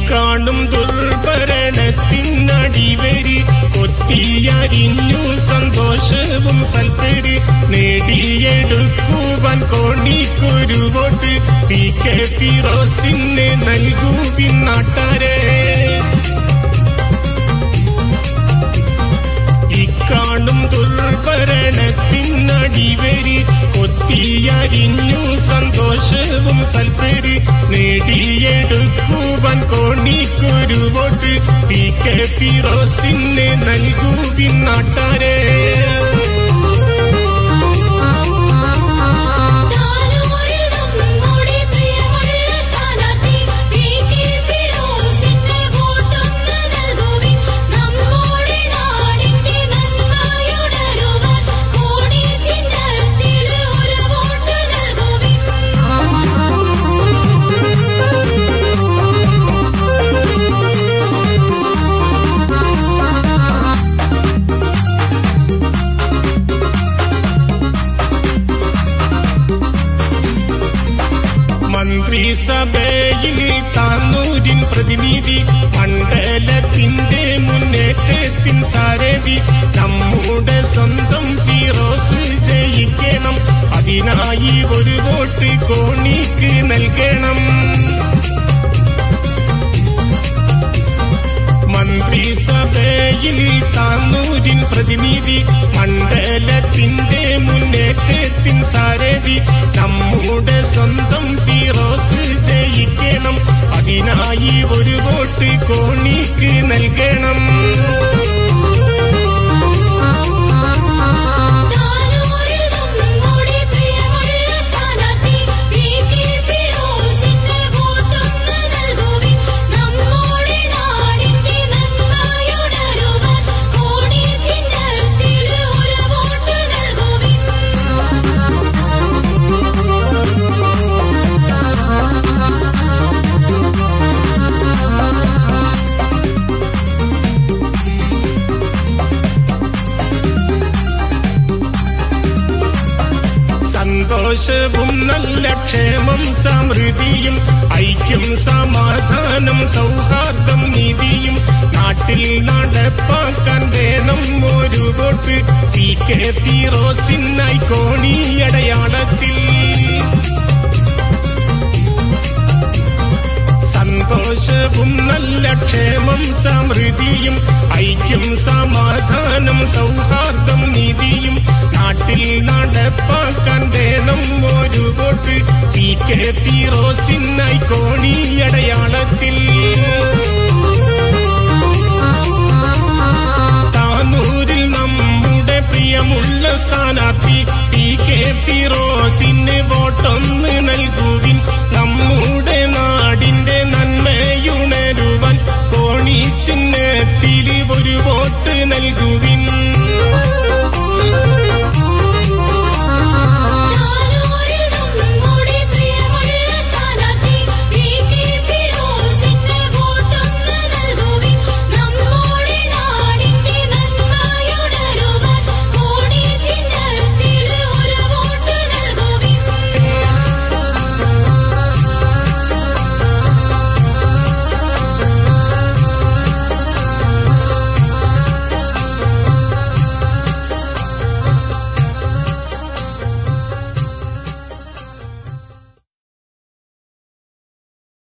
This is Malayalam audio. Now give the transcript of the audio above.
ഇക്കാണും ദുർഭരണത്തിനടിവരി കൊത്തിയരിഞ്ഞു സന്തോഷവും സൽപ്പേര് നേടിയെടുക്കുവാൻ കോണിക്കൊരു വോട്ട് പി കെ ഫിറോസിന് നൽകൂ പിന്നാട്ടാരെ ഇക്കാണും ദുർഭരണത്തിനടിവരി കൊത്തിയരിഞ്ഞു സന്തോഷവും സൽപ്പേര് നേടിയെടുക്കുവാൻ കോണിക്കൊരു വോട്ട് പി കെ ഫിറോസിന് നൽകൂ പിന്നാട്ടാരെ താനൂരിൽ നമ്മുടെ പ്രിയമുള്ള സ്ഥാനാർത്ഥി പി കെ ഫിറോസിന്റെ വോട്ടൊന്ന് നൽകുവിൻ നമ്മുടെ നാടിന്റെ നന്മയുണരുവാൻ കോടി ചിഹ്നത്തിൽ ഒരു വോട്ട് നൽകുവിൻ മന്ത്രിസഭയിൽ താന്നൂരിൻ പ്രതിനിധി മണ്ഡലത്തിന്റെ മുന്നേറ്റത്തിൻ സാരഥി നമ്മുടെ സ്വന്തം ഫിറോസ് ജയിക്കണം അതിനായി ഒരു വോട്ട് കോണിക്ക് നൽകണം മന്ത്രിസഭയിൽ താന്നൂരിൻ പ്രതിനിധി മണ്ഡലത്തിന്റെ മുന്നേറ്റത്തിൻ സാരഥി നമ്മുടെ സ്വന്തം ഫിറോസ് ജയിക്കണം അതിനായി ഒരു വോട്ട് കോണിക്ക് നൽകണം താനൂരിൽ നമ്മുടെ പ്രിയമുള്ള സ്ഥാനാർത്ഥി പി കെ ഫിറോസിന്റെ വോട്ടൊന്ന് നൽകുവിൻ നമ്മുടെ നാടിന്റെ നന്മയുണരുവാൻ കോടി ചിഹ്നത്തിൽ ഒരു വോട്ട് നൽകുവിൻ സന്തോഷവും നല്ല ക്ഷേമം സമൃദ്ധിയും ഐക്യം സമാധാനം സൗഹാർദ്ദം നീതിയും നാട്ടിൽ നടപ്പാക്കാൻ വേണം ഒരു വോട്ട് പി കെ ഫിറോസിനായി കോണിയടയാളത്തിൽ സന്തോഷവും നല്ല ക്ഷേമം സമൃദ്ധിയും ഐക്യം സമാധാനം സൗഹാർദ്ദം നീതിയും നാട്ടിൽ നടപ്പാക്കാൻ വേണം ഒരു വോട്ട് പി കെ ഫിറോസിനായി കോണിയടയാളത്തിൽ